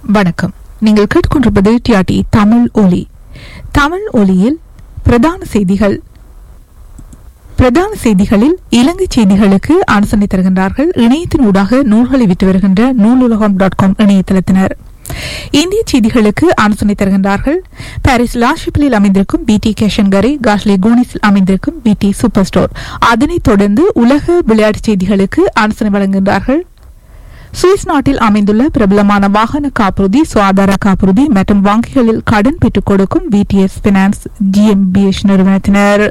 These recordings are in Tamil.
வணக்கம் நீங்கள் கேட்டுக்கொண்டிருப்பது டிஆர்டி தமிழ் ஒலி தமிழ் ஒலியில் பிரதான செய்திகள் பிரதான செய்திகளில் இலங்கை செய்திகளுக்கு ஆலோசனை தருகின்றார்கள் இணையத்தின் ஊடாக நூல்களை விட்டு வருகின்ற நூலுலகம் டாட் காம் இணையதளத்தினர் இந்திய செய்திகளுக்கு ஆலோசனை தருகின்றார்கள் பாரிஸ் லாஷிப்பிலில் அமைந்திருக்கும் பிடி கேஷன்கரை காஷ்லி கோனிஸில் அமைந்திருக்கும் பிடி சூப்பர் ஸ்டோர் அதனைத் தொடர்ந்து உலக விளையாட்டுச் செய்திகளுக்கு ஆலோசனை வழங்குகின்றார்கள் சுவிஸ் நாட்டில் அமைந்துள்ள பிரபலமான வாகன காப்புறுதி சுகாதார காப்புறுதி மற்றும் வங்கிகளில் கடன் பெற்றுக் கொடுக்கும் விடிஎஸ் பினான்ஸ் ஜிஎம்பிஎச் நிறுவனத்தினர்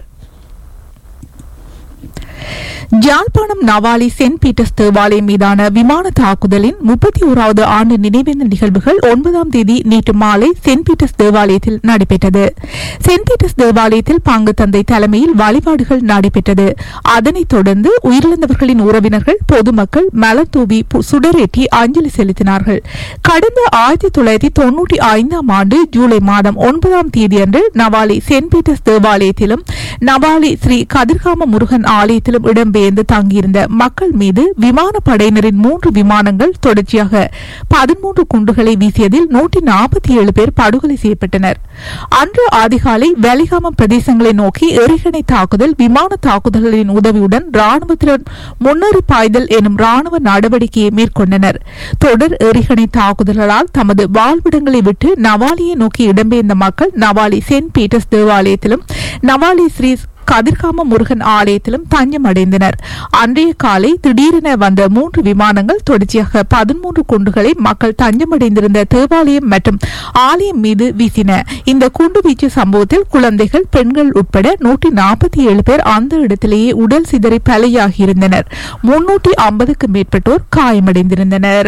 யாழ்ப்பாணம் நவாலி சென்ட் பீட்டர்ஸ் தேவாலயம் மீதான விமான தாக்குதலின் முப்பத்தி ஓராவது ஆண்டு நினைவேந்த நிகழ்வுகள் ஒன்பதாம் தேதி நேற்று மாலை சென்ட் பீட்டர்ஸ் தேவாலயத்தில் நடைபெற்றது சென்ட் பீட்டர்ஸ் தேவாலயத்தில் பங்கு தந்தை தலைமையில் வழிபாடுகள் நடைபெற்றது அதனைத் தொடர்ந்து உயிரிழந்தவர்களின் உறவினர்கள் பொதுமக்கள் மலர் தூவி பு- சுடரேற்றி அஞ்சலி செலுத்தினார்கள் கடந்த ஆயிரத்தி தொள்ளாயிரத்தி தொன்னூற்றி ஐந்தாம் ஆண்டு ஜூலை மாதம் ஒன்பதாம் தேதியன்று நவாலி சென்ட் பீட்டர்ஸ் தேவாலயத்திலும் நவாலி ஸ்ரீ கதிர்காம முருகன் ஆலயத்திலும் இடம்பெயர்ந்து தங்கியிருந்த மக்கள் மீது விமானப்படையினரின் மூன்று விமானங்கள் தொடர்ச்சியாக பதிமூன்று குண்டுகளை வீசியதில் நூற்றி நாற்பத்தி ஏழு பேர் படுகொலை செய்யப்பட்டனர் அன்று அதிகாலை வேலிகாமம் பிரதேசங்களை நோக்கி எறிகணை தாக்குதல் விமான தாக்குதல்களின் உதவியுடன் ராணுவத்தினர் முன்னேறி பாய்தல் எனும் ராணுவ நடவடிக்கையை மேற்கொண்டனர் தொடர் எறிகணை தாக்குதல்களால் தமது வாழ்விடங்களை விட்டு நவாலியை நோக்கி இடம்பெயர்ந்த மக்கள் நவாலி சென்ட் பீட்டர்ஸ் தேவாலயத்திலும் நவாலி ஸ்ரீ கதிர்காம முருகன் ஆலயத்திலும் தஞ்சம் அடைந்தனர் அன்றைய காலை திடீரென வந்த மூன்று விமானங்கள் தொடர்ச்சியாக பதிமூன்று குண்டுகளை மக்கள் தஞ்சமடைந்திருந்த தேவாலயம் மற்றும் ஆலயம் மீது வீசின இந்த குண்டுவீச்சு சம்பவத்தில் குழந்தைகள் பெண்கள் உட்பட நூற்றி நாற்பத்தி ஏழு பேர் அந்த இடத்திலேயே உடல் சிதறி பலியாகியிருந்தனர் முன்னூற்றி ஐம்பதுக்கு மேற்பட்டோர் காயமடைந்திருந்தனர்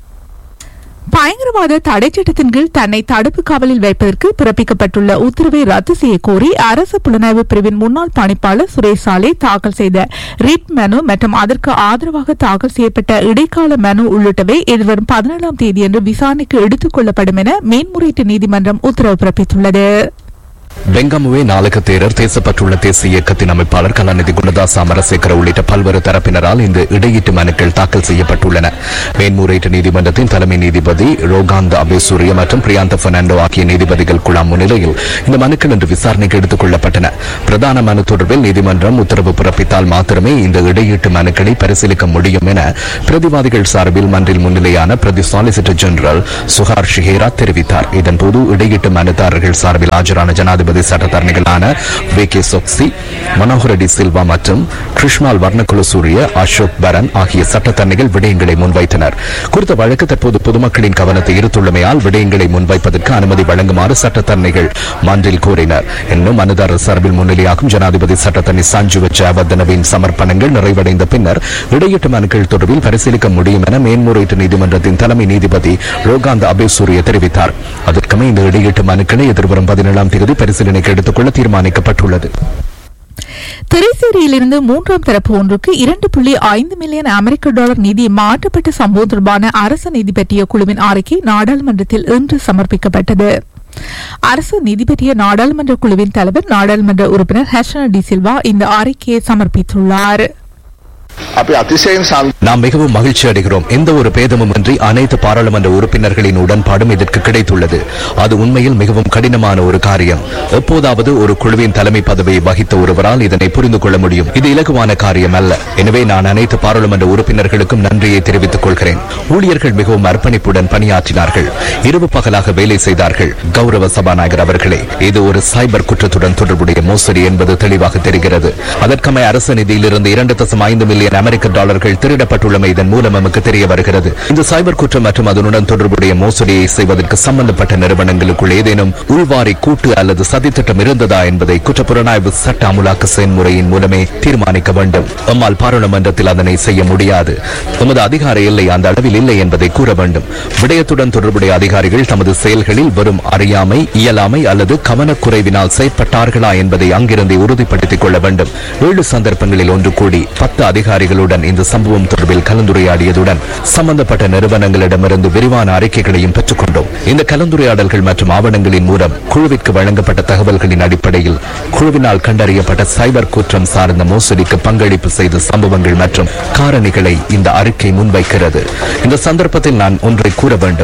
பயங்கரவாத தடை சட்டத்தின் கீழ் தன்னை தடுப்பு காவலில் வைப்பதற்கு பிறப்பிக்கப்பட்டுள்ள உத்தரவை ரத்து செய்யக் கோரி அரசு புலனாய்வு பிரிவின் முன்னாள் பணிப்பாளர் சுரேஷ் சாலே தாக்கல் செய்த ரிட் மனு மற்றும் அதற்கு ஆதரவாக தாக்கல் செய்யப்பட்ட இடைக்கால மனு உள்ளிட்டவை எதிர்வரும் பதினேழாம் தேதியன்று விசாரணைக்கு எடுத்துக் கொள்ளப்படும் என மேன்முறையீட்டு நீதிமன்றம் உத்தரவு பிறப்பித்துள்ளது வெங்கமுவே நாளக தேரர் தேசப்பட்டுள்ள தேசிய இயக்கத்தின் அமைப்பாளர் கலாநிதி குணதாஸ் அமரசேகர உள்ளிட்ட பல்வேறு தரப்பினரால் இந்த இடையீட்டு மனுக்கள் தாக்கல் செய்யப்பட்டுள்ளன மேன்முறையீட்டு நீதிமன்றத்தின் தலைமை நீதிபதி ரோகாந்த அபேசூரிய மற்றும் பிரியாந்த பெர்னாண்டோ ஆகிய நீதிபதிகள் குழாம் முன்னிலையில் இந்த மனுக்கள் இன்று விசாரணைக்கு எடுத்துக் கொள்ளப்பட்டன பிரதான மனு தொடர்பில் நீதிமன்றம் உத்தரவு பிறப்பித்தால் மாத்திரமே இந்த இடையீட்டு மனுக்களை பரிசீலிக்க முடியும் என பிரதிவாதிகள் சார்பில் மன்றில் முன்னிலையான பிரதி சாலிசிட்டர் ஜெனரல் சுஹார் ஷிஹேரா தெரிவித்தார் இதன்போது இடையீட்டு மனுதாரர்கள் சார்பில் ஆஜரான ஜனாதிபதி சட்டத்தரணிகளான வி கே சொக்சி மனோகர டி சில்வா மற்றும் கிருஷ்மால் வர்ணகுல சூரிய அசோக் பரன் ஆகிய சட்டத்தரணிகள் விடயங்களை முன்வைத்தனர் குறித்த வழக்கு தற்போது பொதுமக்களின் கவனத்தை ஈர்த்துள்ளமையால் விடயங்களை முன்வைப்பதற்கு அனுமதி வழங்குமாறு சட்டத்தரணிகள் மன்றில் கோரினர் இன்னும் மனுதாரர் சார்பில் முன்னிலையாகும் ஜனாதிபதி சட்டத்தரணி சஞ்சுவ ஜெயவர்தனவின் சமர்ப்பணங்கள் நிறைவடைந்த பின்னர் இடையீட்டு மனுக்கள் தொடர்பில் பரிசீலிக்க முடியும் என மேன்முறையீட்டு நீதிமன்றத்தின் தலைமை நீதிபதி ரோகாந்த் அபேசூரிய தெரிவித்தார் அதற்கமே இந்த இடையீட்டு மனுக்களை எதிர்வரும் பதினேழாம் தேதி பரிசீலனைக்கு எடுத்துக்கொள்ள தீர்மானிக்கப்பட்டுள்ளது திரைசேரியிலிருந்து மூன்றாம் தரப்பு ஒன்றுக்கு இரண்டு புள்ளி ஐந்து மில்லியன் அமெரிக்க டாலர் நிதி மாற்றப்பட்ட சம்பவம் தொடர்பான அரசு நிதி பற்றிய குழுவின் அறிக்கை நாடாளுமன்றத்தில் இன்று சமர்ப்பிக்கப்பட்டது அரசு நிதி பற்றிய நாடாளுமன்ற குழுவின் தலைவர் நாடாளுமன்ற உறுப்பினர் ஹர்ஷன டி சில்வா இந்த அறிக்கையை சமர்ப்பித்துள்ளார் අපි අතිශයෙන් සන් நாம் மிகவும் மகிழ்ச்சி அடைகிறோம் எந்த ஒரு பேதமும் இன்றி அனைத்து பாராளுமன்ற உறுப்பினர்களின் உடன்பாடும் இதற்கு கிடைத்துள்ளது அது உண்மையில் மிகவும் கடினமான ஒரு காரியம் எப்போதாவது ஒரு குழுவின் தலைமை பதவியை வகித்த ஒருவரால் இதனை புரிந்து கொள்ள முடியும் இது இலகுவான காரியம் அல்ல எனவே நான் அனைத்து பாராளுமன்ற உறுப்பினர்களுக்கும் நன்றியை தெரிவித்துக் கொள்கிறேன் ஊழியர்கள் மிகவும் அர்ப்பணிப்புடன் பணியாற்றினார்கள் இரவு பகலாக வேலை செய்தார்கள் கௌரவ சபாநாயகர் அவர்களே இது ஒரு சைபர் குற்றத்துடன் தொடர்புடைய மோசடி என்பது தெளிவாக தெரிகிறது அதற்கமை அரசு நிதியிலிருந்து இரண்டு தசம் ஐந்து மில்லியன் அமெரிக்க டாலர்கள் திருடப்பட்டுள்ளமை இதன் மூலம் நமக்கு தெரிய வருகிறது இந்த சைபர் குற்றம் மற்றும் அதனுடன் தொடர்புடைய மோசடியை செய்வதற்கு சம்பந்தப்பட்ட நிறுவனங்களுக்குள் ஏதேனும் உள்வாரி கூட்டு அல்லது சதித்திட்டம் இருந்ததா என்பதை குற்றப்புலனாய்வு சட்ட அமுலாக்க செயல்முறையின் மூலமே தீர்மானிக்க வேண்டும் எம்மால் பாராளுமன்றத்தில் அதனை செய்ய முடியாது எமது அதிகார எல்லை அந்த அளவில் இல்லை என்பதை கூற வேண்டும் விடயத்துடன் தொடர்புடைய அதிகாரிகள் தமது செயல்களில் வெறும் அறியாமை இயலாமை அல்லது கவனக்குறைவினால் செயற்பட்டார்களா என்பதை அங்கிருந்தே உறுதிப்படுத்திக் கொள்ள வேண்டும் ஏழு சந்தர்ப்பங்களில் ஒன்று கூடி பத்து அதிகாரிகளுடன் இந்த சம்பவம் தொடர்பில் கலந்துரையாடியதுடன் சம்பந்தப்பட்ட நிறுவனங்களிடமிருந்து விரிவான அறிக்கைகளையும் பெற்றுக்கொண்டோம் இந்த கலந்துரையாடல்கள் மற்றும் ஆவணங்களின் மூலம் குழுவிற்கு வழங்கப்பட்ட தகவல்களின் அடிப்படையில் குழுவினால் கண்டறியப்பட்ட சைபர் குற்றம் சார்ந்த மோசடிக்கு பங்களிப்பு செய்த சம்பவங்கள் மற்றும் காரணிகளை இந்த அறிக்கை முன்வைக்கிறது இந்த சந்தர்ப்பத்தில் நான் ஒன்றை கூற வேண்டும்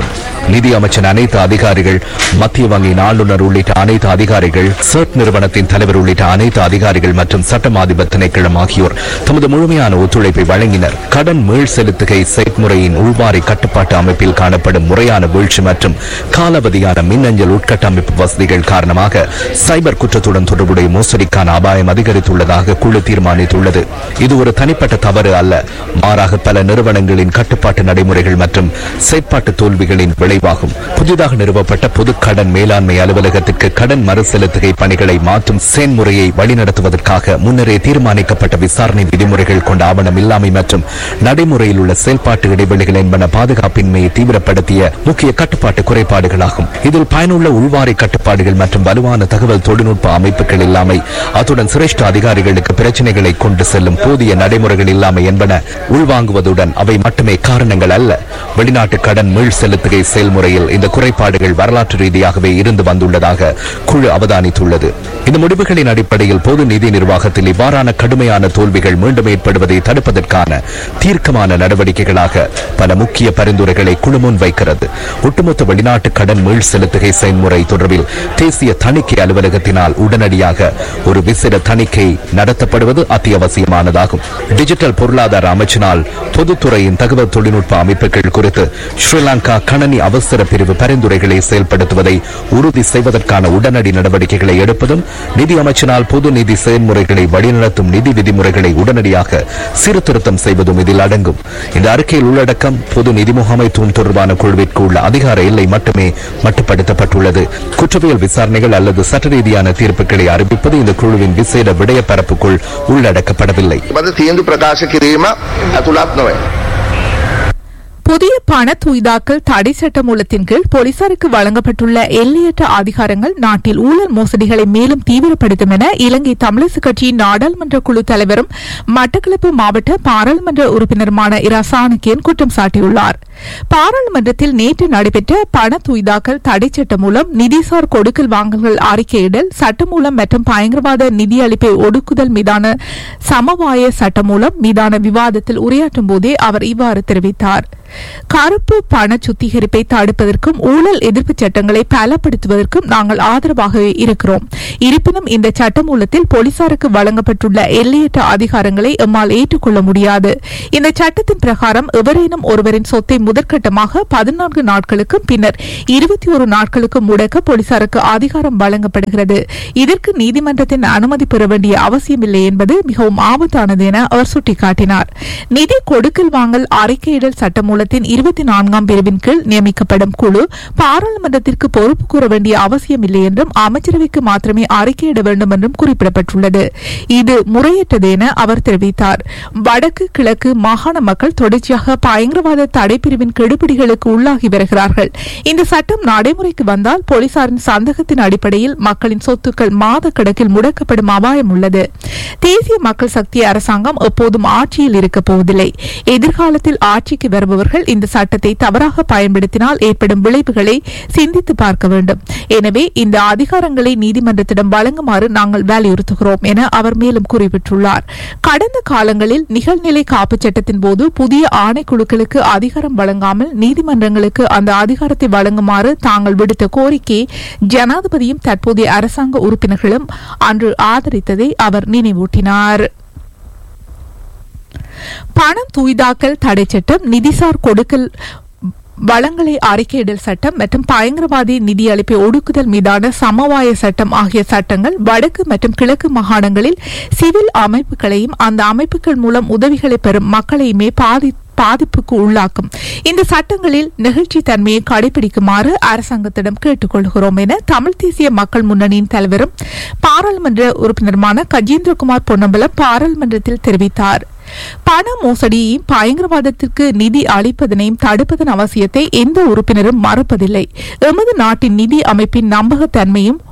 நிதி அமைச்சர் அனைத்து அதிகாரிகள் மத்திய வங்கி ஆளுநர் உள்ளிட்ட அனைத்து அதிகாரிகள் சர்ட் நிறுவனத்தின் தலைவர் உள்ளிட்ட அனைத்து அதிகாரிகள் மற்றும் சட்டம் அதிபர் திணைக்களம் ஆகியோர் தமது முழுமையான ஒத்துழைப்பை வழங்கினர் கடன் மீள் செலுத்துகை செயற்முறையின் உள்வாரி கட்டுப்பாட்டு அமைப்பில் காணப்படும் முறையான வீழ்ச்சி மற்றும் காலாவதியான மின்னஞ்சல் உட்கட்டமைப்பு வசதிகள் காரணமாக சைபர் குற்றத்துடன் தொடர்புடைய மோசடிக்கான அபாயம் அதிகரித்துள்ளதாக குழு தீர்மானித்துள்ளது இது ஒரு தனிப்பட்ட தவறு அல்ல மாறாக பல நிறுவனங்களின் கட்டுப்பாட்டு நடைமுறைகள் மற்றும் செயற்பாட்டு தோல்விகளின் விளைவாகும் புதிதாக நிறுவப்பட்ட பொது கடன் மேலாண்மை அலுவலகத்துக்கு கடன் மறுசெலுத்துகை பணிகளை மாற்றும் செயன்முறையை வழிநடத்துவதற்காக முன்னரே தீர்மானிக்கப்பட்ட விசாரணை விதிமுறைகள் கொண்ட ஆவணம் இல்லாமை மற்றும் நடைமுறையில் உள்ள செயல்பாட்டு இடைவெளிகள் என்பன பாதுகாப்பின்மையை தீவிரப்படுத்திய முக்கிய கட்டுப்பாட்டு குறைபாடுகளாகும் இதில் பயனுள்ள உள்வாரி கட்டுப்பாடுகள் மற்றும் வலுவான தகவல் தொழில்நுட்ப அமைப்புகள் இல்லாமை அத்துடன் சிரேஷ்ட அதிகாரிகளுக்கு பிரச்சனைகளை கொண்டு செல்லும் போதிய நடைமுறைகள் இல்லாமை என்பன உள்வாங்குவதுடன் அவை மட்டுமே காரணங்கள் அல்ல வெளிநாட்டு கடன் மீள் செலுத்துகை செயல்முறையில் இந்த குறைபாடுகள் வரலாற்று ரீதியாகவே இருந்து வந்துள்ளதாக குழு அவதானித்துள்ளது இந்த முடிவுகளின் அடிப்படையில் பொது நிதி நிர்வாகத்தில் இவ்வாறான கடுமையான தோல்விகள் மீண்டும் ஏற்படுவதை தடுப்பதற்கான தீர்க்கமான நடவடிக்கைகளாக பல முக்கிய பரிந்துரைகளை குழு முன்வைக்கிறது ஒட்டுமொத்த வெளிநாட்டு கடன் மீள் செலுத்துகை செயல்முறை தொடர்பில் தேசிய தணிக்கை அலுவலகத்தினால் உடனடியாக ஒரு விசேட தணிக்கை நடத்தப்படுவது அத்தியாவசியமானதாகும் டிஜிட்டல் பொருளாதார அமைச்சினால் பொதுத்துறையின் தகவல் தொழில்நுட்ப அமைப்புகள் குறித்து ஸ்ரீலங்கா கணனி அவசர பிரிவு பரிந்துரைகளை செயல்படுத்துவதை உறுதி செய்வதற்கான உடனடி நடவடிக்கைகளை எடுப்பதும் நிதி அமைச்சினால் பொது நிதி செயல்முறைகளை வழிநடத்தும் நிதி விதிமுறைகளை உடனடியாக சீர்திருத்தம் செய்வதும் இதில் அடங்கும் இந்த அறிக்கையில் உள்ளடக்கம் பொது நிதி முகாமைத்துவம் தொடர்பான குழுவிற்கு உள்ள அதிகார எல்லை மட்டுமே மட்டுப்படுத்தப்பட்டுள்ளது குற்றவியல் விசாரணைகள் அல்லது சட்ட ரீதியான தீர்ப்புகளை அறிவிப்பது இந்த குழுவின் விசேட விடய பரப்புக்குள் உள்ளடக்கப்படவில்லை බද තීන්දු ප්‍රකාශ කිරීම ඇතුළත් නොවේ. புதிய பண தூய்தாக்கல் தடை சட்ட மூலத்தின் கீழ் போலீசாருக்கு வழங்கப்பட்டுள்ள எல்லையற்ற அதிகாரங்கள் நாட்டில் ஊழல் மோசடிகளை மேலும் தீவிரப்படுத்தும் என இலங்கை தமிழரசு கட்சியின் நாடாளுமன்ற குழு தலைவரும் மட்டக்களப்பு மாவட்ட பாராளுமன்ற உறுப்பினருமான இரா சாணக்கியன் குற்றம் சாட்டியுள்ளார் பாராளுமன்றத்தில் நேற்று நடைபெற்ற பண தூய்தாக்கல் தடை சட்டம் மூலம் நிதிசார் கொடுக்கல் வாங்கல்கள் அறிக்கையிடல் சட்டமூலம் மற்றும் பயங்கரவாத நிதி அளிப்பை ஒடுக்குதல் மீதான சமவாய சட்டம் மூலம் மீதான விவாதத்தில் உரையாற்றும் போதே அவர் இவ்வாறு தெரிவித்தார் கருப்பு பண சுத்திகரிப்பை தடுப்பதற்கும் ஊழல் எதிர்ப்பு சட்டங்களை பலப்படுத்துவதற்கும் நாங்கள் ஆதரவாகவே இருக்கிறோம் இருப்பினும் இந்த சட்டமூலத்தில் போலீசாருக்கு வழங்கப்பட்டுள்ள எல்லையற்ற அதிகாரங்களை எம்மால் ஏற்றுக்கொள்ள முடியாது இந்த சட்டத்தின் பிரகாரம் எவரேனும் ஒருவரின் சொத்தை முதற்கட்டமாக பதினான்கு நாட்களுக்கும் பின்னர் இருபத்தி ஒரு நாட்களுக்கும் முடக்க போலீசாருக்கு அதிகாரம் வழங்கப்படுகிறது இதற்கு நீதிமன்றத்தின் அனுமதி பெற வேண்டிய அவசியமில்லை என்பது மிகவும் ஆபத்தானது என அவர் சுட்டிக்காட்டினார் நிதி கொடுக்கல் வாங்கல் அறிக்கையிடல் சட்டமூலத்தின் இருபத்தி நான்காம் பிரிவின் கீழ் நியமிக்கப்படும் குழு பாராளுமன்றத்திற்கு பொறுப்பு கூற வேண்டிய அவசியமில்லை என்றும் அமைச்சரவைக்கு மாத்திரமே அறிக்கையிட வேண்டும் என்றும் குறிப்பிடப்பட்டுள்ளது இது முறையற்றது என அவர் தெரிவித்தார் வடக்கு கிழக்கு மாகாண மக்கள் தொடர்ச்சியாக பயங்கரவாத தடைப்பிரிவின் கெடுபிடிகளுக்கு உள்ளாகி வருகிறார்கள் இந்த சட்டம் நடைமுறைக்கு வந்தால் போலீசாரின் சந்தேகத்தின் அடிப்படையில் மக்களின் சொத்துக்கள் மாத கணக்கில் முடக்கப்படும் அபாயம் உள்ளது தேசிய மக்கள் சக்தி அரசாங்கம் எப்போதும் ஆட்சியில் இருக்கப் போவதில்லை எதிர்காலத்தில் ஆட்சிக்கு வருபவர்கள் இந்த சட்டத்தை தவறாக பயன்படுத்தினால் ஏற்படும் விளைவுகளை சிந்தித்து பார்க்க வேண்டும் எனவே இந்த அதிகாரங்களை நீதிமன்றத்திடம் வழங்குமாறு நாங்கள் வலியுறுத்துகிறோம் என அவர் மேலும் குறிப்பிட்டுள்ளார் கடந்த காலங்களில் நிகழ்நிலை காப்புச் சட்டத்தின் போது புதிய ஆணைக்குழுக்களுக்கு அதிகாரம் வழங்காமல் நீதிமன்றங்களுக்கு அந்த அதிகாரத்தை வழங்குமாறு தாங்கள் விடுத்த கோரிக்கையை ஜனாதிபதியும் தற்போதைய அரசாங்க உறுப்பினர்களும் அன்று ஆதரித்ததை அவர் நினைவூட்டினார் பணம் தூய்தாக்கல் தடை சட்டம் நிதிசார் கொடுக்கல் வளங்களை அறிக்கையிடல் சட்டம் மற்றும் பயங்கரவாதி நிதி அளிப்பை ஒடுக்குதல் மீதான சமவாய சட்டம் ஆகிய சட்டங்கள் வடக்கு மற்றும் கிழக்கு மாகாணங்களில் சிவில் அமைப்புகளையும் அந்த அமைப்புகள் மூலம் உதவிகளை பெறும் மக்களையுமே பாதி பாதிப்புக்கு உள்ளாக்கும் இந்த சட்டங்களில் நெகிழ்ச்சி தன்மையை கடைபிடிக்குமாறு அரசாங்கத்திடம் கேட்டுக்கொள்கிறோம் என தமிழ் தேசிய மக்கள் முன்னணியின் தலைவரும் பாராளுமன்ற உறுப்பினருமான கஜேந்திரகுமார் பொன்னம்பலம் பாராளுமன்றத்தில் தெரிவித்தார் பண மோசடியையும் பயங்கரவாதத்திற்கு நிதி அளிப்பதனையும் தடுப்பதன் அவசியத்தை எந்த உறுப்பினரும் மறுப்பதில்லை எமது நாட்டின் நிதி அமைப்பின் நம்பகத்தன்மையும்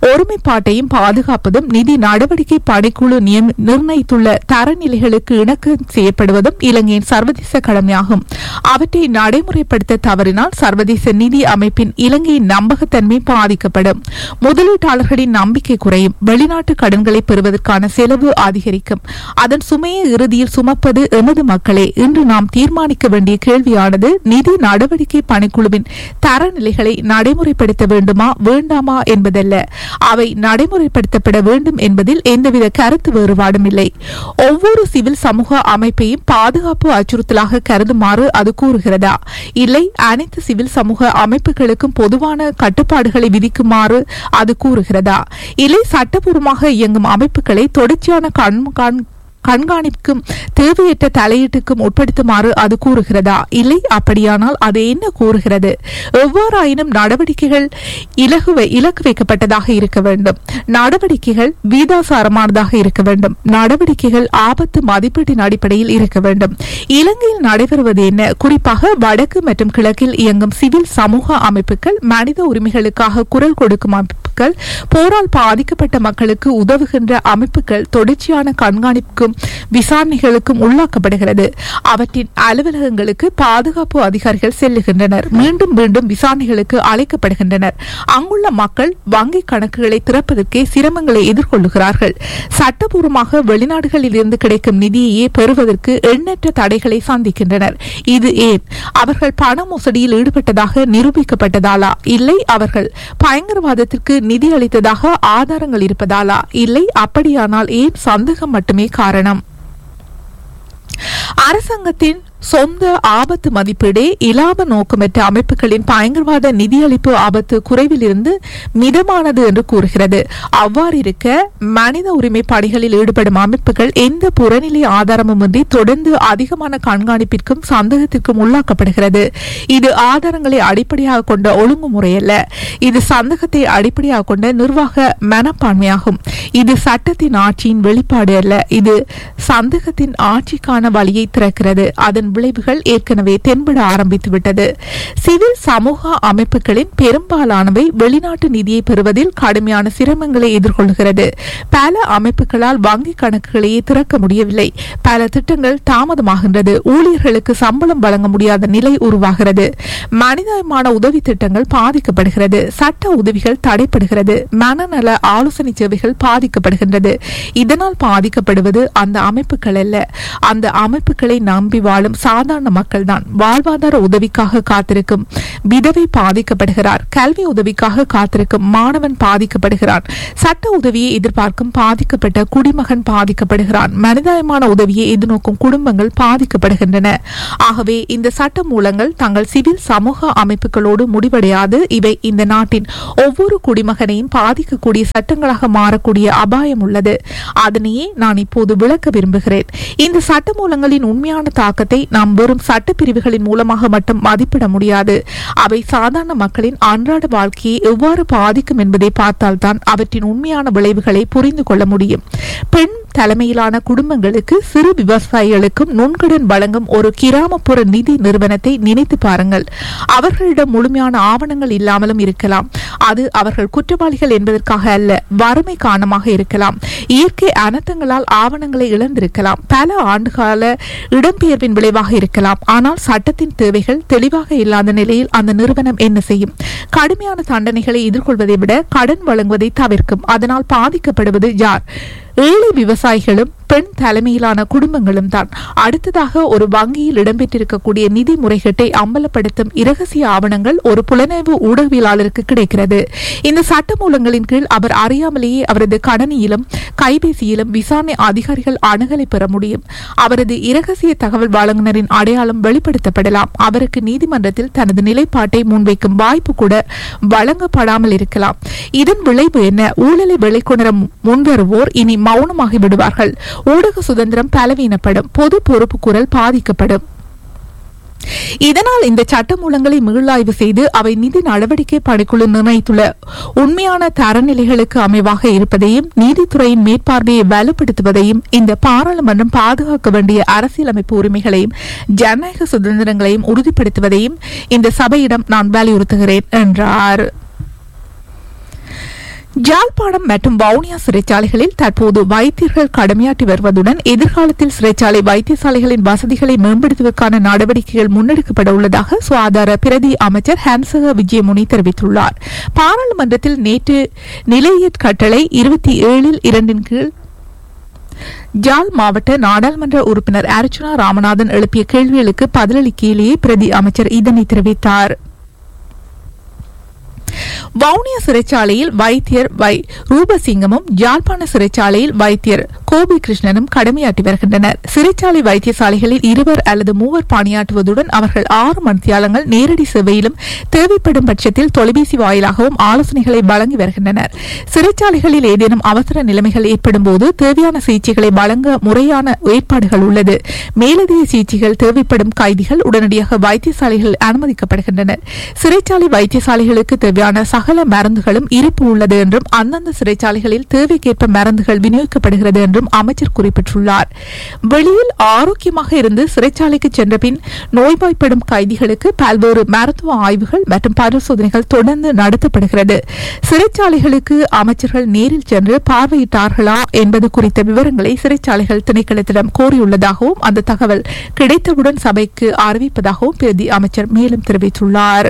ஒருமைப்பாட்டையும் பாதுகாப்பதும் நிதி நடவடிக்கை பணிக்குழு நியமி- நிர்ணயித்துள்ள தரநிலைகளுக்கு இணக்கம் செய்யப்படுவதும் இலங்கையின் சர்வதேச கடமையாகும் அவற்றை நடைமுறைப்படுத்த தவறினால் சர்வதேச நிதி அமைப்பின் இலங்கையின் நம்பகத்தன்மை பாதிக்கப்படும் முதலீட்டாளர்களின் நம்பிக்கை குறையும் வெளிநாட்டு கடன்களை பெறுவதற்கான செலவு அதிகரிக்கும் அதன் சுமையை இறுதியில் சுமப்பது எமது மக்களே இன்று நாம் தீர்மானிக்க வேண்டிய கேள்வியானது நிதி நடவடிக்கை பணிக்குழுவின் தரநிலைகளை நடைமுறைப்படுத்த வேண்டுமா வேண்டாமா என்பதல்ல அவை நடைமுறைப்படுத்தப்பட வேண்டும் என்பதில் எந்தவித கருத்து வேறுபாடும் இல்லை ஒவ்வொரு சிவில் சமூக அமைப்பையும் பாதுகாப்பு அச்சுறுத்தலாக கருதுமாறு அது கூறுகிறதா இல்லை அனைத்து சிவில் சமூக அமைப்புகளுக்கும் பொதுவான கட்டுப்பாடுகளை விதிக்குமாறு அது கூறுகிறதா இல்லை சட்டபூர்வமாக இயங்கும் அமைப்புகளை தொடர்ச்சியான கண்காண் கண்காணிப்புக்கும் தேவையற்ற தலையீட்டுக்கும் உட்படுத்துமாறு அது கூறுகிறதா இல்லை அப்படியானால் அது என்ன கூறுகிறது எவ்வாறாயினும் நடவடிக்கைகள் இலகு வை- இலக்கு வைக்கப்பட்டதாக இருக்க வேண்டும் நடவடிக்கைகள் வீதாசாரமானதாக இருக்க வேண்டும் நடவடிக்கைகள் ஆபத்து மதிப்பீட்டின் அடிப்படையில் இருக்க வேண்டும் இலங்கையில் நடைபெறுவது என்ன குறிப்பாக வடக்கு மற்றும் கிழக்கில் இயங்கும் சிவில் சமூக அமைப்புகள் மனித உரிமைகளுக்காக குரல் கொடுக்கும் அமைப்புகள் போரால் பாதிக்கப்பட்ட மக்களுக்கு உதவுகின்ற அமைப்புகள் தொடர்ச்சியான கண்காணிப்புக்கும் விசாரணைகளுக்கும் உள்ளாக்கப்படுகிறது அவற்றின் அலுவலகங்களுக்கு பாதுகாப்பு அதிகாரிகள் செல்லுகின்றனர் மீண்டும் மீண்டும் விசாரணைகளுக்கு அழைக்கப்படுகின்றனர் அங்குள்ள மக்கள் வங்கி கணக்குகளை திறப்பதற்கே சிரமங்களை எதிர்கொள்ளுகிறார்கள் சட்டபூர்வமாக வெளிநாடுகளில் இருந்து கிடைக்கும் நிதியையே பெறுவதற்கு எண்ணற்ற தடைகளை சந்திக்கின்றனர் இது ஏன் அவர்கள் பண மோசடியில் ஈடுபட்டதாக நிரூபிக்கப்பட்டதாலா இல்லை அவர்கள் பயங்கரவாதத்திற்கு நிதி அளித்ததாக ஆதாரங்கள் இருப்பதாலா இல்லை அப்படியானால் ஏன் சந்தேகம் மட்டுமே காரணம் அரசாங்கத்தின் சொந்த ஆபத்து மதிப்பீடே இலாப நோக்கமற்ற அமைப்புகளின் பயங்கரவாத நிதியளிப்பு ஆபத்து குறைவிலிருந்து மிதமானது என்று கூறுகிறது அவ்வாறு இருக்க மனித உரிமை பணிகளில் ஈடுபடும் அமைப்புகள் எந்த புறநிலை ஆதாரமுமின்றி தொடர்ந்து அதிகமான கண்காணிப்பிற்கும் சந்தேகத்திற்கும் உள்ளாக்கப்படுகிறது இது ஆதாரங்களை அடிப்படையாக கொண்ட ஒழுங்குமுறை அல்ல இது சந்தேகத்தை அடிப்படையாக கொண்ட நிர்வாக மனப்பான்மையாகும் இது சட்டத்தின் ஆட்சியின் வெளிப்பாடு அல்ல இது சந்தேகத்தின் ஆட்சிக்கான வழியை திறக்கிறது அதன் விளைவுகள் ஏற்கனவே தென்பட ஆரம்பித்துவிட்டது சிவில் சமூக அமைப்புகளின் பெரும்பாலானவை வெளிநாட்டு நிதியை பெறுவதில் கடுமையான சிரமங்களை எதிர்கொள்கிறது பல அமைப்புகளால் வங்கிக் கணக்குகளையே திறக்க முடியவில்லை பல திட்டங்கள் தாமதமாகின்றது ஊழியர்களுக்கு சம்பளம் வழங்க முடியாத நிலை உருவாகிறது மனிதமான உதவி திட்டங்கள் பாதிக்கப்படுகிறது சட்ட உதவிகள் தடைப்படுகிறது மனநல ஆலோசனை சேவைகள் பாதிக்கப்படுகின்றது இதனால் பாதிக்கப்படுவது அந்த அமைப்புகள் அல்ல அந்த அமைப்புகளை நம்பி வாழும் சாதாரண மக்கள் தான் வாழ்வாதார உதவிக்காக காத்திருக்கும் விதவை பாதிக்கப்படுகிறார் கல்வி உதவிக்காக காத்திருக்கும் மாணவன் பாதிக்கப்படுகிறான் சட்ட உதவியை எதிர்பார்க்கும் பாதிக்கப்பட்ட குடிமகன் பாதிக்கப்படுகிறான் மனிதாயமான உதவியை எதிர்நோக்கும் குடும்பங்கள் பாதிக்கப்படுகின்றன ஆகவே இந்த சட்ட மூலங்கள் தங்கள் சிவில் சமூக அமைப்புகளோடு முடிவடையாது இவை இந்த நாட்டின் ஒவ்வொரு குடிமகனையும் பாதிக்கக்கூடிய சட்டங்களாக மாறக்கூடிய அபாயம் உள்ளது அதனையே நான் இப்போது விளக்க விரும்புகிறேன் இந்த சட்ட மூலங்களின் உண்மையான தாக்கத்தை நாம் வெறும் சட்ட பிரிவுகளின் மூலமாக மட்டும் மதிப்பிட முடியாது அவை சாதாரண மக்களின் அன்றாட வாழ்க்கையை எவ்வாறு பாதிக்கும் என்பதை பார்த்தால்தான் அவற்றின் உண்மையான விளைவுகளை புரிந்து கொள்ள முடியும் பெண் தலைமையிலான குடும்பங்களுக்கு சிறு விவசாயிகளுக்கும் நுண்கடன் வழங்கும் ஒரு கிராமப்புற நிதி நிறுவனத்தை நினைத்து பாருங்கள் அவர்களிடம் முழுமையான ஆவணங்கள் இல்லாமலும் இருக்கலாம் அது அவர்கள் குற்றவாளிகள் என்பதற்காக அல்ல வறுமை காரணமாக இருக்கலாம் இயற்கை அனர்த்தங்களால் ஆவணங்களை இழந்திருக்கலாம் பல ஆண்டுகால இடம்பெயர்வின் விளைவாக இருக்கலாம் ஆனால் சட்டத்தின் தேவைகள் தெளிவாக இல்லாத நிலையில் அந்த நிறுவனம் என்ன செய்யும் கடுமையான தண்டனைகளை எதிர்கொள்வதை விட கடன் வழங்குவதை தவிர்க்கும் அதனால் பாதிக்கப்படுவது யார் ஏழை விவசாயிகளும் பெண் தலைமையிலான குடும்பங்களும் தான் அடுத்ததாக ஒரு வங்கியில் இடம்பெற்றிருக்கக்கூடிய நிதி முறைகேட்டை அம்பலப்படுத்தும் இரகசிய ஆவணங்கள் ஒரு புலனாய்வு ஊடகவியலாளருக்கு கிடைக்கிறது இந்த சட்ட மூலங்களின் கீழ் அவர் அறியாமலேயே அவரது கடனியிலும் கைபேசியிலும் விசாரணை அதிகாரிகள் அணுகலை பெற முடியும் அவரது இரகசிய தகவல் வழங்குனரின் அடையாளம் வெளிப்படுத்தப்படலாம் அவருக்கு நீதிமன்றத்தில் தனது நிலைப்பாட்டை முன்வைக்கும் வாய்ப்பு கூட வழங்கப்படாமல் இருக்கலாம் இதன் விளைவு என்ன ஊழலை வெளிக்கொணர முன்வருவோர் இனி மௌனமாகி விடுவார்கள் ஊடக சுதந்திரம் பலவீனப்படும் பொது பொறுப்பு குரல் பாதிக்கப்படும் இதனால் இந்த சட்ட மூலங்களை மீளாய்வு செய்து அவை நிதி நடவடிக்கை பணிக்குழு நிர்ணயித்துள்ள உண்மையான தரநிலைகளுக்கு அமைவாக இருப்பதையும் நீதித்துறையின் மேற்பார்வையை வலுப்படுத்துவதையும் இந்த பாராளுமன்றம் பாதுகாக்க வேண்டிய அரசியலமைப்பு உரிமைகளையும் ஜனநாயக சுதந்திரங்களையும் உறுதிப்படுத்துவதையும் இந்த சபையிடம் நான் வலியுறுத்துகிறேன் என்றார் ஜாழ்ப்பாணம் மற்றும் வவுனியா சிறைச்சாலைகளில் தற்போது வைத்தியர்கள் கடமையாற்றி வருவதுடன் எதிர்காலத்தில் சிறைச்சாலை வைத்தியசாலைகளின் வசதிகளை மேம்படுத்துவதற்கான நடவடிக்கைகள் முன்னெடுக்கப்பட உள்ளதாக சுகாதார பிரதி அமைச்சர் ஹான்சக விஜயமுனி தெரிவித்துள்ளார் பாராளுமன்றத்தில் நேற்று நிலையற் கட்டளை இருபத்தி ஏழில் இரண்டின் கீழ் ஜாழ் மாவட்ட நாடாளுமன்ற உறுப்பினர் அர்ச்சுனா ராமநாதன் எழுப்பிய கேள்விகளுக்கு பதிலளிக்கையிலேயே பிரதி அமைச்சர் இதனை தெரிவித்தார் வவுனியா சிறைச்சாலையில் வைத்தியர் வை ரூபசிங்கமும் யாழ்ப்பாண சிறைச்சாலையில் வைத்தியர் கோபி கிருஷ்ணனும் கடமையாற்றி வருகின்றனர் சிறைச்சாலை வைத்தியசாலைகளில் இருவர் அல்லது மூவர் பணியாற்றுவதுடன் அவர்கள் ஆறு மணித்தியாலங்கள் நேரடி சேவையிலும் தேவைப்படும் பட்சத்தில் தொலைபேசி வாயிலாகவும் ஆலோசனைகளை வழங்கி வருகின்றனர் சிறைச்சாலைகளில் ஏதேனும் அவசர நிலைமைகள் ஏற்படும் போது தேவையான சிகிச்சைகளை வழங்க முறையான ஏற்பாடுகள் உள்ளது மேலதிக சிகிச்சைகள் தேவைப்படும் கைதிகள் உடனடியாக வைத்தியசாலைகளில் அனுமதிக்கப்படுகின்றனர் சிறைச்சாலை வைத்தியசாலைகளுக்கு தேவையான சகல மருந்துகளும் இருப்பு உள்ளது என்றும் அந்தந்த சிறைச்சாலைகளில் தேவைக்கேற்ப மருந்துகள் விநியோகிக்கப்படுகிறது என்றும் அமைச்சர் குறிப்பிட்டுள்ளார் வெளியில் ஆரோக்கியமாக இருந்து சிறைச்சாலைக்கு சென்ற பின் நோய்வாய்ப்படும் கைதிகளுக்கு பல்வேறு மருத்துவ ஆய்வுகள் மற்றும் பரிசோதனைகள் தொடர்ந்து நடத்தப்படுகிறது சிறைச்சாலைகளுக்கு அமைச்சர்கள் நேரில் சென்று பார்வையிட்டார்களா என்பது குறித்த விவரங்களை சிறைச்சாலைகள் திணைக்களத்திடம் கோரியுள்ளதாகவும் அந்த தகவல் கிடைத்தவுடன் சபைக்கு அறிவிப்பதாகவும் பிரதி அமைச்சர் மேலும் தெரிவித்துள்ளார்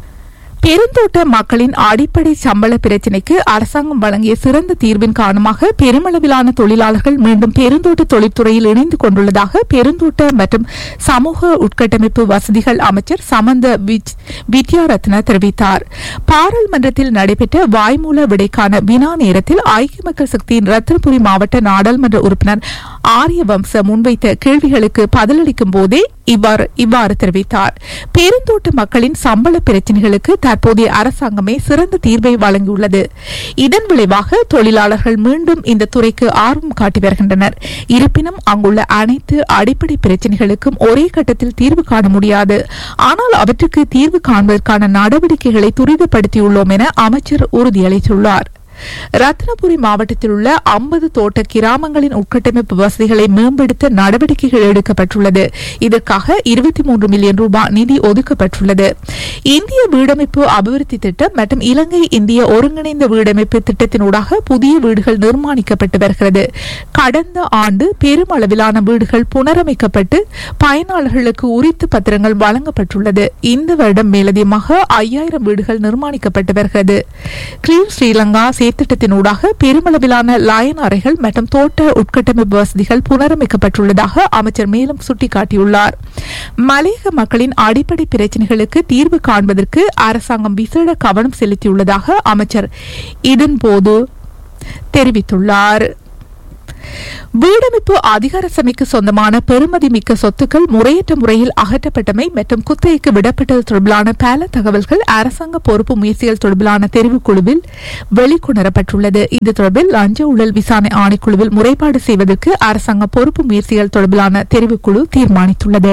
பெருந்தோட்ட மக்களின் அடிப்படை சம்பள பிரச்சினைக்கு அரசாங்கம் வழங்கிய சிறந்த தீர்வின் காரணமாக பெருமளவிலான தொழிலாளர்கள் மீண்டும் பெருந்தோட்ட தொழில்துறையில் இணைந்து கொண்டுள்ளதாக பெருந்தோட்ட மற்றும் சமூக உட்கட்டமைப்பு வசதிகள் அமைச்சர் சமந்த விஜ்- வித்யாரத்ன தெரிவித்தார் பாராளுமன்றத்தில் நடைபெற்ற வாய்மூல விடைக்கான வினா நேரத்தில் ஐக்கிய மக்கள் சக்தியின் ரத்னபுரி மாவட்ட நாடாளுமன்ற உறுப்பினர் ஆரியவம்ச முன்வைத்த கேள்விகளுக்கு பதிலளிக்கும் போதே இவ்வாறு இவ்வாறு தெரிவித்தார் பெருந்தோட்ட மக்களின் சம்பள பிரச்சினைகளுக்கு தற்போதைய அரசாங்கமே சிறந்த தீர்வை வழங்கியுள்ளது இதன் விளைவாக தொழிலாளர்கள் மீண்டும் இந்த துறைக்கு ஆர்வம் காட்டி வருகின்றனர் இருப்பினும் அங்குள்ள அனைத்து அடிப்படை பிரச்சினைகளுக்கும் ஒரே கட்டத்தில் தீர்வு காண முடியாது ஆனால் அவற்றுக்கு தீர்வு காண்பதற்கான நடவடிக்கைகளை துரிதப்படுத்தியுள்ளோம் என அமைச்சர் உறுதியளித்துள்ளார் ரத்னபுரி மாவட்டத்தில் உள்ள ஐம்பது தோட்ட கிராமங்களின் உட்கட்டமைப்பு வசதிகளை மேம்படுத்த நடவடிக்கைகள் எடுக்கப்பட்டுள்ளது இதற்காக இருபத்தி மூன்று மில்லியன் ரூபாய் நிதி ஒதுக்கப்பட்டுள்ளது இந்திய வீடமைப்பு அபிவிருத்தி திட்டம் மற்றும் இலங்கை இந்திய ஒருங்கிணைந்த வீடமைப்பு திட்டத்தினூடாக புதிய வீடுகள் நிர்மாணிக்கப்பட்டு வருகிறது கடந்த ஆண்டு பெருமளவிலான வீடுகள் புனரமைக்கப்பட்டு பயனாளர்களுக்கு உரித்து பத்திரங்கள் வழங்கப்பட்டுள்ளது இந்த வருடம் மேலதிகமாக ஐயாயிரம் வீடுகள் நிர்மாணிக்கப்பட்டு வருகிறது கிளீன் ஸ்ரீலங்கா செயற்திட்டத்தினூடாக பெருமளவிலான லயன் அறைகள் மற்றும் தோட்ட உட்கட்டமைப்பு வசதிகள் புனரமைக்கப்பட்டுள்ளதாக அமைச்சர் மேலும் சுட்டிக்காட்டியுள்ளார் மலையக மக்களின் அடிப்படை பிரச்சினைகளுக்கு தீர்வு காண்பதற்கு அரசாங்கம் விசேட கவனம் செலுத்தியுள்ளதாக அமைச்சர் இதன்போது தெரிவித்துள்ளார் வீடமைப்பு அதிகார சபைக்கு சொந்தமான பெறுமதி மிக்க சொத்துக்கள் முறையற்ற முறையில் அகற்றப்பட்டமை மற்றும் குத்தகைக்கு விடப்பட்டது தொடர்பிலான பல தகவல்கள் அரசாங்க பொறுப்பு முயற்சிகள் தொடர்பிலான தெரிவுக்குழுவில் வெளிக்கொணரப்பட்டுள்ளது இது தொடர்பில் லஞ்ச ஊழல் விசாரணை ஆணைக்குழுவில் முறைப்பாடு செய்வதற்கு அரசாங்க பொறுப்பு முயற்சிகள் தொடர்பிலான தெரிவுக்குழு தீர்மானித்துள்ளது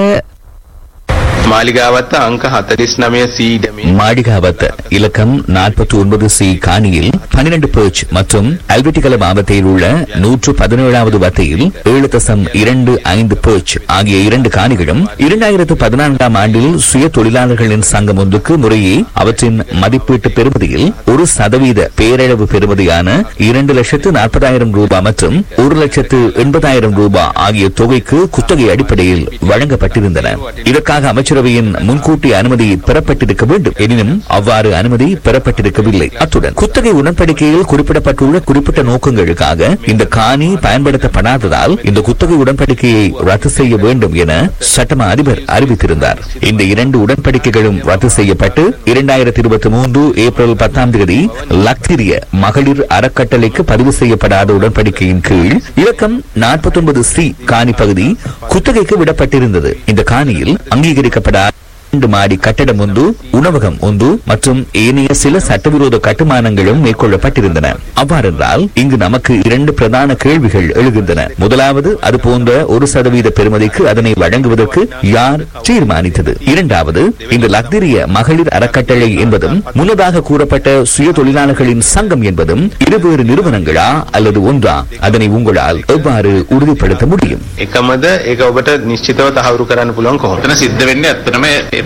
මාලිගාවත්ත අංක 49 C ඉඩමේ மாடிகாவத் இலக்கம் நாற்பத்தி ஒன்பது சி காணியில் பன்னிரண்டு பேர்ச் மற்றும் அல்வெட்டிகல மாவட்டத்தில் உள்ள நூற்று பதினேழாவது வத்தையில் ஏழு தசம் இரண்டு ஐந்து பேர்ச் ஆகிய இரண்டு காணிகளும் இரண்டாயிரத்து பதினான்காம் ஆண்டில் சுய தொழிலாளர்களின் சங்கம் ஒன்றுக்கு முறையே அவற்றின் மதிப்பீட்டு பெறுமதியில் ஒரு சதவீத பேரளவு பெறுமதியான இரண்டு லட்சத்து நாற்பதாயிரம் ரூபாய் மற்றும் ஒரு லட்சத்து எண்பதாயிரம் ரூபாய் ஆகிய தொகைக்கு குத்தகை அடிப்படையில் வழங்கப்பட்டிருந்தன இதற்காக அமைச்சரவையின் முன்கூட்டி அனுமதி பெறப்பட்டிருக்க வேண்டும் எனினும் அவ்வாறு அனுமதி பெறப்பட்டிருக்கவில்லை அத்துடன் குத்தகை உடன்படிக்கையில் குறிப்பிடப்பட்டுள்ள குறிப்பிட்ட நோக்கங்களுக்காக இந்த காணி பயன்படுத்தப்படாததால் இந்த குத்தகை உடன்படிக்கையை ரத்து செய்ய வேண்டும் என சட்டமா அதிபர் அறிவித்திருந்தார் இந்த இரண்டு உடன்படிக்கைகளும் ரத்து செய்யப்பட்டு இரண்டாயிரத்தி இருபத்தி மூன்று ஏப்ரல் பத்தாம் தேதி லக்திரிய மகளிர் அறக்கட்டளைக்கு பதிவு செய்யப்படாத உடன்படிக்கையின் கீழ் இலக்கம் நாற்பத்தி ஒன்பது சி காணி பகுதி குத்தகைக்கு விடப்பட்டிருந்தது இந்த காணியில் அங்கீகரிக்கப்படாத இரண்டு மாடி கட்டடம் ஒன்று உணவகம் ஒன்று மற்றும் ஏனைய சில சட்டவிரோத கட்டுமானங்களும் மேற்கொள்ளப்பட்டிருந்தன அவ்வாறென்றால் இங்கு நமக்கு இரண்டு பிரதான கேள்விகள் எழுகின்றன முதலாவது அது போன்ற ஒரு சதவீத பெறுமதிக்கு அதனை வழங்குவதற்கு யார் தீர்மானித்தது இரண்டாவது இந்த லக்திரிய மகளிர் அறக்கட்டளை என்பதும் முன்னதாக கூறப்பட்ட சுய தொழிலாளர்களின் சங்கம் என்பதும் இருவேறு நிறுவனங்களா அல்லது ஒன்றா அதனை உங்களால் எவ்வாறு உறுதிப்படுத்த முடியும் එකමද ඒක ඔබට නිශ්චිතව තහවුරු කරන්න පුළුවන් කොහොමද? එතන සිද්ධ වෙන්නේ ඇත්තටම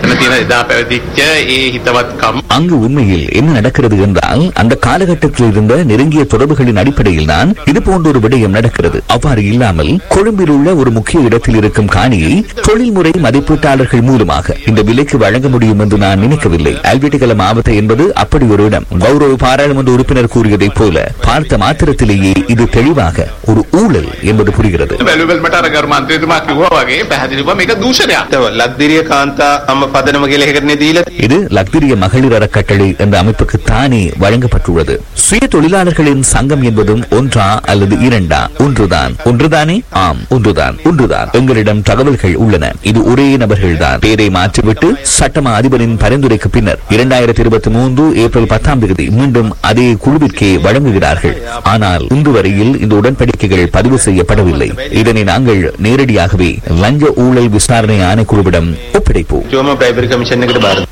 එතන තියෙන එදා පැවතිච්ච ඒ හිතවත්කම් அங்கு உண்மையில் என்ன நடக்கிறது என்றால் அந்த காலகட்டத்தில் இருந்த நெருங்கிய தொடர்புகளின் அடிப்படையில் தான் இது போன்ற ஒரு விடயம் நடக்கிறது அவ்வாறு இல்லாமல் கொழும்பில் உள்ள ஒரு முக்கிய இடத்தில் இருக்கும் காணியை தொழில்முறை மதிப்பீட்டாளர்கள் மூலமாக இந்த விலைக்கு வழங்க முடியும் என்று நான் நினைக்கவில்லை அல்வெட்டிகல மாவட்ட என்பது அப்படி ஒரு இடம் கௌரவ பாராளுமன்ற உறுப்பினர் கூறியதைப் போல பார்த்த மாத்திரத்திலேயே இது தெளிவாக ஒரு ஊழல் என்பது புரிகிறது බැලුවල්මට අර ගරු මන්ත්‍රීතුමා කිව්වා වගේ පැහැදිලිව මේක දූෂණයක්. ලක්දිරිය කාන්තා අම්ම පදනම කියලා එකකටනේ දීලා இது லக்திரிய மகளிர் அறக்கட்டளை என்ற அமைப்புக்கு தானே வழங்கப்பட்டுள்ளது சுய தொழிலாளர்களின் சங்கம் என்பதும் ஒன்றா அல்லது இரண்டா ஒன்றுதான் ஒன்றுதானே ஆம் ஒன்றுதான் ஒன்றுதான் எங்களிடம் தகவல்கள் உள்ளன இது ஒரே நபர்கள்தான் பேரை மாற்றிவிட்டு சட்டமா அதிபரின் பரிந்துரைக்கு பின்னர் இரண்டாயிரத்தி இருபத்தி மூன்று ஏப்ரல் பத்தாம் தேதி மீண்டும் அதே குழுவிற்கே வழங்குகிறார்கள் ஆனால் இன்று வரையில் இந்த உடன்படிக்கைகள் பதிவு செய்யப்படவில்லை இதனை நாங்கள் நேரடியாகவே லஞ்ச ஊழல் விசாரணை ஆணைக்குழுவிடம் ஒப்படைப்போம் ජෝම ප්‍රයිබරි කමිෂන් එකට බාර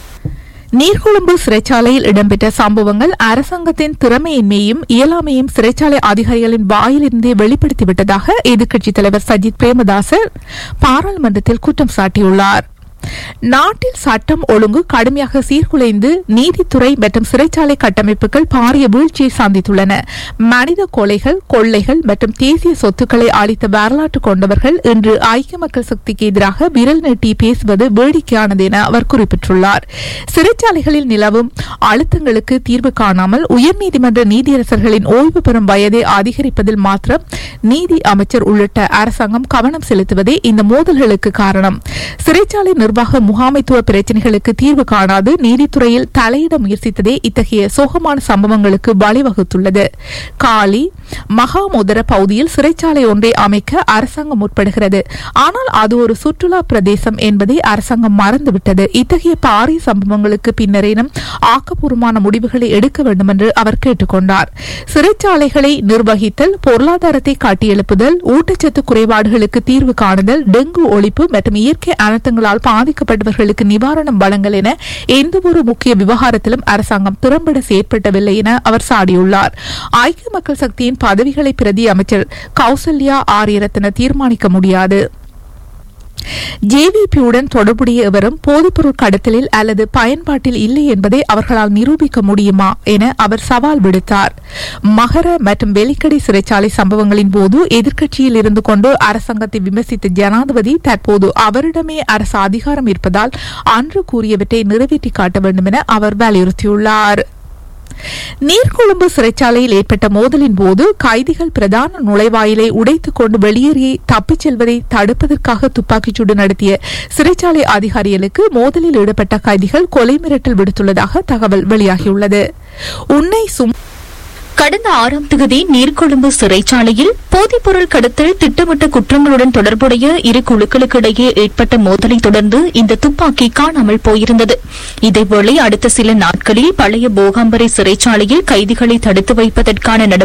நீர்கொழும்பு சிறைச்சாலையில் இடம்பெற்ற சம்பவங்கள் அரசாங்கத்தின் திறமையின்மையும் இயலாமையும் சிறைச்சாலை அதிகாரிகளின் வாயிலிருந்தே வெளிப்படுத்திவிட்டதாக எதிர்க்கட்சித் தலைவர் சஜித் பிரேமதாச பாராளுமன்றத்தில் குற்றம் சாட்டியுள்ளார் நாட்டில் சட்டம் ஒழுங்கு கடுமையாக சீர்குலைந்து நீதித்துறை மற்றும் சிறைச்சாலை கட்டமைப்புகள் பாரிய வீழ்ச்சியை சந்தித்துள்ளன மனித கொலைகள் கொள்ளைகள் மற்றும் தேசிய சொத்துக்களை அளித்த வரலாற்று கொண்டவர்கள் இன்று ஐக்கிய மக்கள் சக்திக்கு எதிராக விரல் நீட்டி பேசுவது வேடிக்கையானது என அவர் குறிப்பிட்டுள்ளார் சிறைச்சாலைகளில் நிலவும் அழுத்தங்களுக்கு தீர்வு காணாமல் உயர்நீதிமன்ற நீதியரசர்களின் ஓய்வு பெறும் வயதை அதிகரிப்பதில் மாத்திரம் நீதி அமைச்சர் உள்ளிட்ட அரசாங்கம் கவனம் செலுத்துவதே இந்த மோதல்களுக்கு காரணம் சிறைச்சாலை நிர்வாக முகாமைத்துவ பிரச்சினைகளுக்கு தீர்வு காணாது நீதித்துறையில் தலையிட முயற்சித்ததே இத்தகைய சோகமான சம்பவங்களுக்கு வழிவகுத்துள்ளது காலி மகாமுதர பகுதியில் சிறைச்சாலை ஒன்றை அமைக்க அரசாங்கம் முற்படுகிறது ஆனால் அது ஒரு சுற்றுலா பிரதேசம் என்பதை அரசாங்கம் மறந்துவிட்டது இத்தகைய பாரிய சம்பவங்களுக்கு பின்னரேனும் ஆக்கப்பூர்வமான முடிவுகளை எடுக்க வேண்டும் என்று அவர் கேட்டுக்கொண்டார் சிறைச்சாலைகளை நிர்வகித்தல் பொருளாதாரத்தை காட்டியெழுப்புதல் ஊட்டச்சத்து குறைபாடுகளுக்கு தீர்வு காணுதல் டெங்கு ஒழிப்பு மற்றும் இயற்கை அனர்த்தங்களால் பாதிக்கப்பட்டவர்களுக்கு நிவாரணம் வழங்கல் என எந்தவொரு முக்கிய விவகாரத்திலும் அரசாங்கம் திறம்பட செயற்பட்டவில்லை என அவர் சாடியுள்ளார் ஐக்கிய மக்கள் சக்தியின் பதவிகளை பிரதி அமைச்சர் கௌசல்யா ஆரியரத்ன தீர்மானிக்க முடியாது ஜேவிபியுடன் தொடர்புடைய எவரும் போதைப்பொருள் கடத்தலில் அல்லது பயன்பாட்டில் இல்லை என்பதை அவர்களால் நிரூபிக்க முடியுமா என அவர் சவால் விடுத்தார் மகர மற்றும் வெலிக்கடை சிறைச்சாலை சம்பவங்களின் போது எதிர்க்கட்சியில் இருந்து கொண்டு அரசாங்கத்தை விமர்சித்த ஜனாதிபதி தற்போது அவரிடமே அரசு அதிகாரம் இருப்பதால் அன்று கூறியவற்றை நிறைவேற்றி காட்ட வேண்டும் என அவர் வலியுறுத்தியுள்ளார் நீர்கொழும்பு சிறைச்சாலையில் ஏற்பட்ட மோதலின் போது கைதிகள் பிரதான நுழைவாயிலை உடைத்துக் கொண்டு வெளியேறி தப்பிச் செல்வதை தடுப்பதற்காக துப்பாக்கிச்சூடு நடத்திய சிறைச்சாலை அதிகாரிகளுக்கு மோதலில் ஈடுபட்ட கைதிகள் கொலை மிரட்டல் விடுத்துள்ளதாக தகவல் வெளியாகியுள்ளது உன்னை சும் கடந்த ஆறாம் தேதி நீர்கொழும்பு சிறைச்சாலையில் போதைப்பொருள் கடத்தல் திட்டமிட்ட குற்றங்களுடன் தொடர்புடைய இரு குழுக்களுக்கிடையே ஏற்பட்ட மோதலை தொடர்ந்து இந்த துப்பாக்கி காணாமல் போயிருந்தது இதேவேளை அடுத்த சில நாட்களில் பழைய போகாம்பரை சிறைச்சாலையில் கைதிகளை தடுத்து வைப்பதற்கான நடவடிக்கை